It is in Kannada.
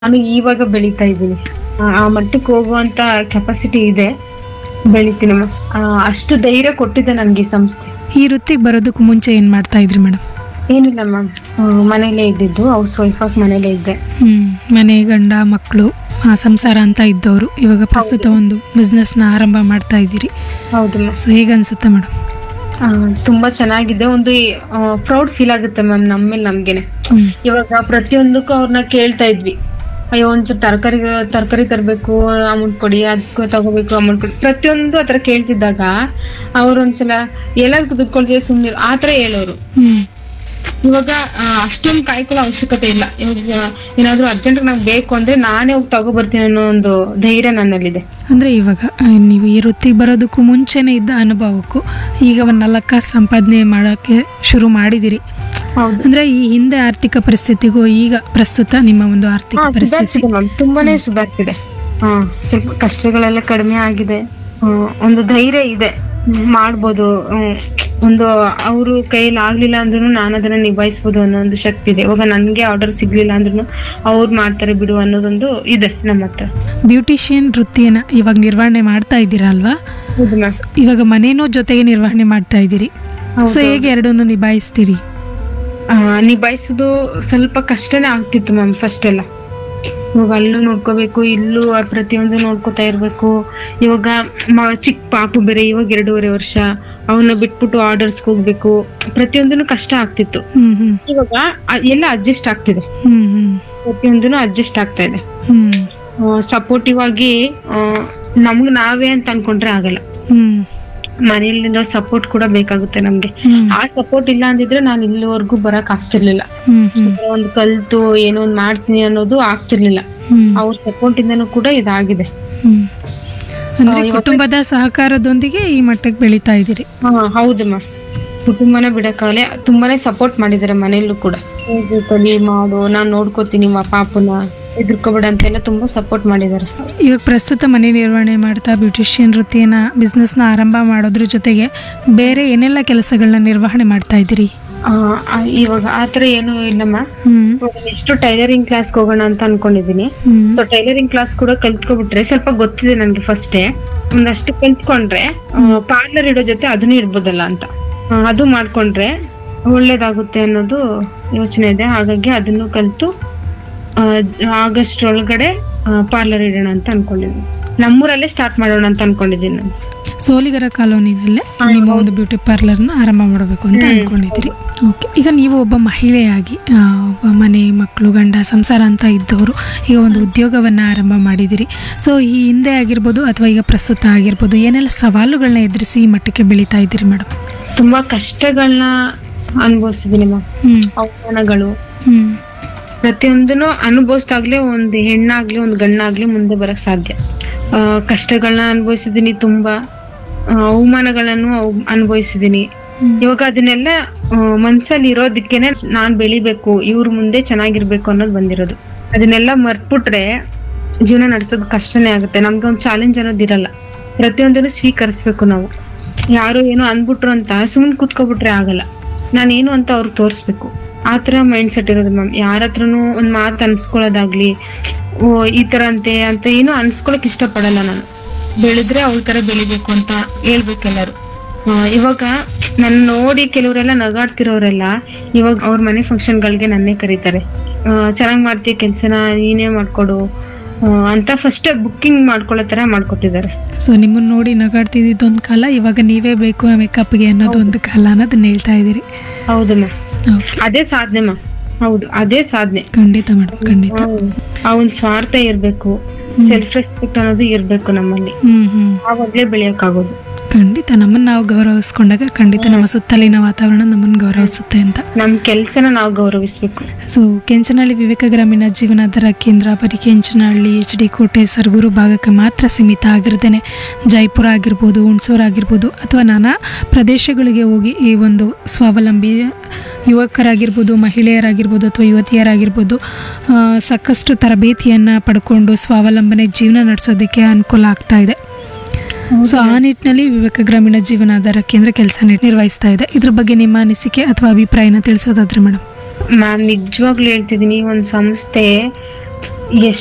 ನಾನು ಇವಾಗ ಬೆಳೀತಾ ಇದ್ದೀನಿ ಆ- ಆ ಮಟ್ಟಕ್ಕೆ ಹೋಗುವಂತ ಕೆಪಾಸಿಟಿ ಇದೆ ಬೆಳಿತೀನಿ ಮ್ಯಾಮ್ ಅಷ್ಟು ಧೈರ್ಯ ಕೊಟ್ಟಿದೆ ನನ್ಗೆ ಈ ಸಂಸ್ಥೆ ಈ ವೃತ್ತಿಗೆ ಬರೋದಕ್ಕೂ ಮುಂಚೆ ಏನು ಮಾಡ್ತಾ ಇದ್ರಿ ಮೇಡಮ್ ಏನಿಲ್ಲ ಮ್ಯಾಮ್ ಮನೇಲೇ ಇದ್ದಿದ್ದು ಹೌಸ್ ವೈಫ್ ಆಗಿ ಮನೇಲೇ ಇದ್ದೆ ಹ್ಮ್ ಮನೆ ಗಂಡ ಮಕ್ಕಳು ಸಂಸಾರ ಅಂತ ಇದ್ದವರು ಇವಾಗ ಪ್ರಸ್ತುತ ಒಂದು ಬಿಸ್ನೆಸ್ನ ಆರಂಭ ಮಾಡ್ತಾ ಇದ್ದೀರಿ ಹೌದು ಮ್ಯಾಮ್ ಸೊ ಹೇಗೆ ಅನ್ಸುತ್ತೆ ಮೇಡಮ್ ತುಂಬಾ ಚೆನ್ನಾಗಿದೆ ಒಂದು ಪ್ರೌಡ್ ಫೀಲ್ ಆಗುತ್ತೆ ಮ್ಯಾಮ್ ನಮ್ಮೇಲೆ ನಮ್ಗೆನೆ ಇವಾಗ ಪ್ರತಿಯೊಂದಕ್ಕೂ ಅವ್ರನ್ನ ಕೇಳ್ತಾ ಇದ್ವಿ ಅಯ್ಯೋ ಒಂಚೂರು ತರಕಾರಿ ತರಕಾರಿ ತರಬೇಕು ಅಮೌಂಟ್ ಕೊಡಿ ಅದಕ್ಕೆ ತಗೋಬೇಕು ಅಮೌಂಟ್ ಕೊಡಿ ಪ್ರತಿಯೊಂದು ಆತರ ಕೇಳ್ತಿದ್ದಾಗ ಅವ್ರು ಒಂದ್ಸಲ ಎಲ್ಲದಕ್ಕೂ ದುಡ್ಡು ಕೊಡ್ತೀವಿ ಸುಮ್ನೆ ಆತರ ಹೇಳೋರು ಹ್ಮ್ ಇವಾಗ ಅಷ್ಟೊಂದು ಕಾಯ್ಕೊಳ್ಳೋ ಅವಶ್ಯಕತೆ ಇಲ್ಲ ಇವಾಗ ಏನಾದ್ರು ಅರ್ಜೆಂಟ್ ನಂಗೆ ಬೇಕು ಅಂದ್ರೆ ನಾನೇ ಹೋಗಿ ತಗೋಬರ್ತೀನಿ ಅನ್ನೋ ಒಂದು ಧೈರ್ಯ ನನ್ನಲ್ಲಿದೆ ಅಂದ್ರೆ ಇವಾಗ ಆ, ನೀವು ಈ ವೃತ್ತಿಗೆ ಬರೋದಕ್ಕೂ ಮುಂಚೆನೇ ಇದ್ದ ಅನುಭವಕ್ಕೂ ಈಗ ಒಂದು ನಾಲ್ಕು ಕಾಸು ಸಂಪಾದನೆ ಮಾಡೋಕ್ಕೆ ಶುರು ಮಾಡಿದಿರಿ ಹೌದು ಅಂದ್ರೆ ಈ ಹಿಂದೆ ಆರ್ಥಿಕ ಪರಿಸ್ಥಿತಿಗೂ ಈಗ ಪ್ರಸ್ತುತ ನಿಮ್ಮ ಒಂದು ಆರ್ಥಿಕ ಹಾ, ಪರಿಸ್ಥಿತಿ ಸುಧಾರ್ಸಿದೆ ಮ್ಯಾಮ್ ತುಂಬಾನೇ ಸುಧಾರಿಸಿದೆ ಹಾ ಸ್ವಲ್ಪ ಕಷ್ಟಗಳೆಲ್ಲ ಕಡಿಮೆ ಆಗಿದೆ ಆ, ಒಂದು ಧೈರ್ಯ ಇದೆ ಹ್ಮ್, ಮಾಡ್ಬೋದು ಹ್ಮ್, ಒಂದು ಅವರು ಕೈಯಲ್ಲಿ ಆಗ್ಲಿಲ್ಲ ಅಂದ್ರೂ ನಾನು ಅದನ್ನ ನಿಭಾಯಿಸ್ಬೋದು ಅನ್ನೋ ಒಂದು ಶಕ್ತಿ ಇದೆ ಇವಾಗ ನನ್ಗೆ ಆರ್ಡರ್ ಸಿಗ್ಲಿಲ್ಲ ಅಂದ್ರೂ ಅವ್ರು ಮಾಡ್ತಾರೆ ಬಿಡು ಅನ್ನೋದೊಂದು ಇದೆ ನಮ್ಮ ಹತ್ರ ಬ್ಯೂಟಿಷಿಯನ್ ವೃತ್ತಿಯನ್ನ ಇವಾಗ ನಿರ್ವಹಣೆ ಮಾಡ್ತಾ ಇದ್ದೀರಾ ಅಲ್ವಾ ಹೌದು ಮ್ಯಾಮ್ ಇವಾಗ ಮನೇನೂ ಜೊತೆಗೆ ನಿರ್ವಹಣೆ ಮಾಡ್ತಾ ಇದ್ದೀರಿ ಸೊ ಹೇಗೆ ಎರಡನ್ನೂ ನಿಭಾಯಿಸ್ತೀರಿ ನಿಭಾಯಿಸೋದು ಸ್ವಲ್ಪ ಕಷ್ಟನೇ ಆಗ್ತಿತ್ತು ಮ್ಯಾಮ್ ಫಸ್ಟ್ ಎಲ್ಲ ಇವಾಗ ಅಲ್ಲೂ ನೋಡ್ಕೋಬೇಕು ಇಲ್ಲೂ ಆ ಪ್ರತಿಯೊಂದು ನೋಡ್ಕೋತಾ ಇರ್ಬೇಕು ಇವಾಗ ಮ- ಚಿಕ್ಕ ಪಾಪು ಬೇರೆ ಇವಾಗ ಎರಡೂವರೆ ವರ್ಷ ಅವನ್ನ ಬಿಟ್ಬಿಟ್ಟು ಆರ್ಡರ್ಸ್ ಹೋಗ್ಬೇಕು ಪ್ರತಿಯೊಂದನು ಕಷ್ಟ ಆಗ್ತಿತ್ತು ಹ್ಮ್ ಹ್ಮ್ ಇವಾಗ ಅ- ಎಲ್ಲ ಅಡ್ಜಸ್ಟ್ ಆಗ್ತಿದೆ ಹ್ಮ್ ಹ್ಮ್ ಪ್ರತಿಯೊಂದನು ಅಡ್ಜಸ್ಟ್ ಆಗ್ತಾ ಇದೆ ಹ್ಮ್ ಸಪೋರ್ಟಿವ್ ಆಗಿ ಆ, ನಮ್ಗ್ ನಾವೇ ಅಂತ ಅನ್ಕೊಂಡ್ರೆ ಆಗಲ್ಲ ಹ್ಮ್ ಮನೆಯಲ್ಲಿರೋ ಸಪೋರ್ಟ್ ಕೂಡ ಬೇಕಾಗುತ್ತೆ ನಮ್ಗೆ ಹ್ಮ್ ಆ ಸಪೋರ್ಟ್ ಇಲ್ಲ ಅಂದಿದ್ರೆ ನಾನು ಇಲ್ಲಿವರೆಗೂ ಬರಕ್ ಆಗ್ತಿರ್ಲಿಲ್ಲ ಹ್ಮ್ ಹ್ಮ್ ಒಂದು ಕಲ್ತು ಏನೋ ಒಂದ್ ಮಾಡ್ತೀನಿ ಅನ್ನೋದು ಆಗ್ತಿರ್ಲಿಲ್ಲ ಹ್ಮ್ ಅವ್ರ ಸಪೋರ್ಟ್ ಇಂದನೂ ಕೂಡ ಇದಾಗಿದೆ ಹ್ಮ್ ಅಂದ್ರೆ ಆ, ಇವಾಗ- ಕುಟುಂಬದ ಸಹಕಾರದೊಂದಿಗೆ ಈ ಮಟ್ಟಕ್ಕೆ ಬೆಳೀತಾ ಇದ್ದೀರಿ ಹಾ ಹೌದು ಮ್ಯಾಮ್ ಕುಟುಂಬನ ಬಿಡಕ್ಕಾಗಲೆ ತುಂಬಾನೇ ಸಪೋರ್ಟ್ ಮಾಡಿದ್ದಾರೆ ಮನೆಯಲ್ಲೂ ಕೂಡ ಹೋಗು, ಕಲಿ ಮಾಡು ನಾನ್ ನೋಡ್ಕೋತೀನಿ ಮ ಪಾಪುನ ಎದುರ್ಕೋಬೇಡ ಅಂತೆಲ್ಲ ತುಂಬಾ ಸಪೋರ್ಟ್ ಮಾಡಿದ್ದಾರೆ ಇವಾಗ ಪ್ರಸ್ತುತ ಮನೆ ನಿರ್ವಹಣೆ ಮಾಡ್ತಾ ಬ್ಯೂಟಿಷಿಯನ್ ವೃತ್ತಿಯನ್ನ ಬಿಸ್ನೆಸ್ನ ಆರಂಭ ಮಾಡೋದ್ರ ಜೊತೆಗೆ ಬೇರೆ ಏನೆಲ್ಲ ಕೆಲಸಗಳನ್ನ ನಿರ್ವಹಣೆ ಮಾಡ್ತಾ ಇದ್ದೀರಿ ಆ, ಆ, ಇವಾಗ ಆತರ ಏನು ಇಲ್ಲಮ್ಮ ಹ್ಮ್ ನೆಕ್ಸ್ಟ್ ಟೈಲರಿಂಗ್ ಕ್ಲಾಸ್ಗೆ ಹೋಗೋಣ ಅಂತ ಅನ್ಕೊಂಡಿದೀನಿ ಹ್ಮ್ ಸೊ ಟೈಲರಿಂಗ್ ಕ್ಲಾಸ್ ಕೂಡ ಕಲ್ತ್ಕೊಬಿಟ್ರೆ ಸ್ವಲ್ಪ ಗೊತ್ತಿದೆ ನನ್ಗೆ ಫಸ್ಟೇ ಒಂದಷ್ಟು ಕಲ್ತ್ಕೊಂಡ್ರೆ ಪಾರ್ಲರ್ ಇಡೋ ಜೊತೆ ಅದನ್ನು ಇರ್ಬೋದಲ್ಲ ಅಂತ ಆ, ಅದು ಮಾಡ್ಕೊಂಡ್ರೆ ಒಳ್ಳೇದಾಗುತ್ತೆ ಅನ್ನೋದು ಯೋಚನೆ ಇದೆ ಹಾಗಾಗಿ ಅದನ್ನು ಕಲ್ತು ಆ, ಆಗಸ್ಟ್ ಒಳಗಡೆ ಪಾರ್ಲರ್ ಇಡೋಣ ಅಂತ ಅನ್ಕೊಂಡಿದ್ದೀನಿ ನಮ್ಮೂರಲ್ಲೇ ಸ್ಟಾರ್ಟ್ ಮಾಡೋಣ ಅಂತ ಅನ್ಕೊಂಡಿದ್ದೀನಿ ನಾನು ಸೋಲಿಗರ ಕಾಲೋನಿನಲ್ಲೇ ನಿಮ್ಮ ಒಂದು ಬ್ಯೂಟಿ ಪಾರ್ಲರ್ನ ಆರಂಭ ಮಾಡಬೇಕು ಅಂತ ಅನ್ಕೊಂಡಿದ್ದೀರಿ ಓಕೆ ಈಗ ನೀವು ಒಬ್ಬ ಮಹಿಳೆಯಾಗಿ ಆ, ಒಬ್ಬ ಮನೆ ಮಕ್ಕಳು ಗಂಡ ಸಂಸಾರ ಅಂತ ಇದ್ದವರು ಈಗ ಒಂದು ಉದ್ಯೋಗವನ್ನು ಆರಂಭ ಮಾಡಿದ್ದೀರಿ ಸೊ ಈ ಹಿಂದೆ ಆಗಿರ್ಬೋದು ಅಥವಾ ಈಗ ಪ್ರಸ್ತುತ ಆಗಿರ್ಬೋದು ಏನೆಲ್ಲ ಸವಾಲುಗಳನ್ನ ಎದುರಿಸಿ ಈ ಮಟ್ಟಕ್ಕೆ ಬೆಳೀತಾ ಇದ್ದೀರಿ ಮೇಡಮ್ ತುಂಬಾ ಕಷ್ಟಗಳನ್ನ ಅನುಭವಿಸಿದೀನಿ ಮ್ಯಾಮ್ ಹ್ಮ್ ಅವಮಾನಗಳು ಹ್ಮ್ ಪ್ರತಿಯೊಂದನ್ನು ಅನುಭವಿಸ್ದಾಗ್ಲೇ ಒಂದು ಹೆಣ್ಣಾಗ್ಲಿ ಒಂದು ಗಣ್ಣಾಗ್ಲಿ ಮುಂದೆ ಬರಕ್ ಸಾಧ್ಯ ಆ, ಕಷ್ಟಗಳನ್ನ ಅನುಭವಿಸಿದೀನಿ ತುಂಬಾ ಆ, ಅವಮಾನಗಳನ್ನು ಅವ್- ಅನುಭವಿಸಿದೀನಿ ಹ್ಮ್. ಇವಾಗ ಅದನ್ನೆಲ್ಲ ಆ, ಮನ್ಸಲ್ಲಿ ಇರೋದಕ್ಕೇನೆ ನಾನ್ ಬೆಳಿಬೇಕು ಇವ್ರ ಮುಂದೆ ಚೆನ್ನಾಗಿರ್ಬೇಕು ಅನ್ನೋದು ಬಂದಿರೋದು ಅದನ್ನೆಲ್ಲ ಮರ್ತ್ಬಿಟ್ರೆ ಜೀವನ ನಡೆಸೋದು ಕಷ್ಟನೇ ಆಗುತ್ತೆ ನಮ್ಗೆ ಒಂದು ಚಾಲೆಂಜ್ ಅನ್ನೋದು ಇರಲ್ಲ ಪ್ರತಿಯೊಂದನ್ನು ಸ್ವೀಕರಿಸ್ಬೇಕು ನಾವು ಯಾರೋ ಏನೋ ಅನ್ಬಿಟ್ರು ಅಂತ ಸುಮ್ಮನೆ ಕೂತ್ಕೊಬಿಟ್ರೆ ಆಗಲ್ಲ ನಾನೇನು ಅಂತ ಅವ್ರಿಗೆ ತೋರಿಸ್ಬೇಕು ಆ ಥರ ಮೈಂಡ್ ಸೆಟ್ ಇರೋದು ಮ್ಯಾಮ್ ಯಾರ ಹತ್ರನೂ ಒಂದು ಮಾತು ಅನ್ಸ್ಕೊಳ್ಳೋದಾಗ್ಲಿ ಓ ಈ ಥರ ಅಂತೆ ಅಂತ ಏನೂ ಅನ್ಸ್ಕೊಳಕ್ ಇಷ್ಟಪಡಲ್ಲ ನಾನು ಬೆಳೆದ್ರೆ ಅವ್ರ ಥರ ಬೆಳಿಬೇಕು ಅಂತ ಹೇಳ್ಬೇಕು ಎಲ್ಲರೂ ಆ, ಇವಾಗ ನನ್ನ ನೋಡಿ ಕೆಲವರೆಲ್ಲ ನಗಾಡ್ತಿರೋರೆಲ್ಲ ಇವಾಗ ಅವ್ರ ಮನೆ ಫಂಕ್ಷನ್ಗಳಿಗೆ ನನ್ನೇ ಕರೀತಾರೆ ಚೆನ್ನಾಗಿ ಮಾಡ್ತೀಯ ಕೆಲ್ಸನ ನೀನೇ ಮಾಡ್ಕೊಡು ಆ, ಅಂತ ಫಸ್ಟ್ ಬುಕ್ಕಿಂಗ್ ಮಾಡ್ಕೊಳ್ಳೋ ತರ ಮಾಡ್ಕೊತಿದ್ದಾರೆ ಸೊ ನಿಮ್ಮನ್ನ ನೋಡಿ ನಗಾಡ್ತಿದ್ದೊಂದು ಕಾಲ ಇವಾಗ ನೀವೇ ಬೇಕು ಮೇಕಪ್ಗೆ ಅನ್ನೋದು ಒಂದು ಕಾಲ ಅನ್ನೋದನ್ನ ಹೇಳ್ತಾ ಇದ್ದೀರಿ ಹೌದು ಮ್ಯಾಮ್ ಓಕೆ ಅದೇ ಸಾಧನೆ ಮ್ಯಾಮ್ ಹೌದು ಅದೇ ಸಾಧನೆ ಖಂಡಿತ ಮೇಡಮ್ ಖಂಡಿತ ಆ ಒಂದ್ ಸ್ವಾರ್ಥ ಇರ್ಬೇಕು ಸೆಲ್ಫ್ ರೆಸ್ಪೆಕ್ಟ್ ಅನ್ನೋದು ಇರ್ಬೇಕು ನಮ್ಮಲ್ಲಿ ಹ್ಮ್ ಹ್ಮ್ ಆವಾಗ್ಲೇ ಬೆಳೆಯಕ್ಕಾಗೋದು ಖಂಡಿತ ನಮ್ಮನ್ನ ನಾವು ಗೌರವಿಸ್ಕೊಂಡಾಗ ಖಂಡಿತ ನಮ್ಮ ಸುತ್ತಲಿನ ವಾತಾವರಣ ನಮ್ಮನ್ನು ಗೌರವಿಸುತ್ತೆ ಅಂತ ನಮ್ ಕೆಲ್ಸನ ನಾವು ಗೌರವಿಸ್ಬೇಕು ಸೊ ಕೆಂಚನಹಳ್ಳಿ ವಿವೇಕ ಗ್ರಾಮೀಣ ಜೀವನಾಧಾರ ಕೇಂದ್ರ ಬರೀ ಕೆಂಚನಹಳ್ಳಿ ಎಚ್ ಡಿ ಕೋಟೆ ಸರಗೂರು ಭಾಗಕ್ಕೆ ಮಾತ್ರ ಸೀಮಿತ ಆಗಿರ್ದೇನೆ ಜೈಪುರ ಆಗಿರ್ಬೋದು ಹುಣಸೂರು ಆಗಿರ್ಬೋದು ಅಥವಾ ನಾನಾ ಪ್ರದೇಶಗಳಿಗೆ ಹೋಗಿ ಈ ಒಂದು ಸ್ವಾವಲಂಬಿ ಯುವಕರಾಗಿರ್ಬೋದು ಮಹಿಳೆಯರಾಗಿರ್ಬೋದು ಅಥವಾ ಯುವತಿಯರಾಗಿರ್ಬೋದು ಆ, ಸಾಕಷ್ಟು ತರಬೇತಿಯನ್ನು ಪಡ್ಕೊಂಡು ಸ್ವಾವಲಂಬನೆ ಜೀವನ ನಡೆಸೋದಕ್ಕೆ ಅನುಕೂಲ ಆಗ್ತಾ ಇದೆ ಸೊ ಆ ನಿಟ್ಟಿನಲ್ಲಿ ವಿವೇಕ ಗ್ರಾಮೀಣ ಜೀವನಾಧಾರ ಕೇಂದ್ರ ಕೆಲಸ ನಿರ್ವಹಿಸ್ತಾ ಇದೆ ಇದ್ರ ಬಗ್ಗೆ ನಿಮ್ಮ ಅನಿಸಿಕೆ ಅಥವಾ ಅಭಿಪ್ರಾಯನ ತಿಳಿಸೋದಾದ್ರೆ ಮೇಡಮ್ ಮ್ಯಾಮ್ ನಿಜವಾಗ್ಲೂ ಹೇಳ್ತಿದೀನಿ ಒಂದ್ ಸಂಸ್ಥೆ ಎಷ್ಟು